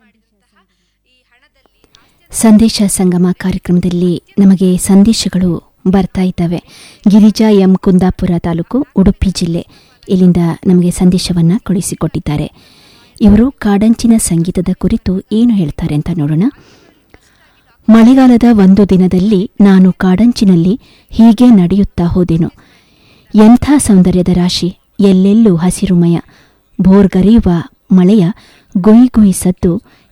ಸಂದೇಶ ಸಂಗಮ ಕಾರ್ಯಕ್ರಮದಲ್ಲಿ ನಮಗೆ ಸಂದೇಶಗಳು ಬರ್ತಾ ಇದ್ದಾವೆ ಗಿರಿಜಾ ಎಂ ಕುಂದಾಪುರ ತಾಲೂಕು ಉಡುಪಿ ಜಿಲ್ಲೆ ಇಲ್ಲಿಂದ ನಮಗೆ ಸಂದೇಶವನ್ನು ಕಳುಹಿಸಿಕೊಟ್ಟಿದ್ದಾರೆ ಇವರು ಕಾಡಂಚಿನ ಸಂಗೀತದ ಕುರಿತು ಏನು ಹೇಳ್ತಾರೆ ಅಂತ ನೋಡೋಣ ಮಳೆಗಾಲದ ಒಂದು ದಿನದಲ್ಲಿ ನಾನು ಕಾಡಂಚಿನಲ್ಲಿ ಹೀಗೆ ನಡೆಯುತ್ತಾ ಹೋದೆನು ಎಂಥ ಸೌಂದರ್ಯದ ರಾಶಿ ಎಲ್ಲೆಲ್ಲೂ ಹಸಿರುಮಯ ಭೋರ್ಗರೆಯುವ ಮಳೆಯ ಗುಯಿ ಗುಯಿ ಸದ್ದು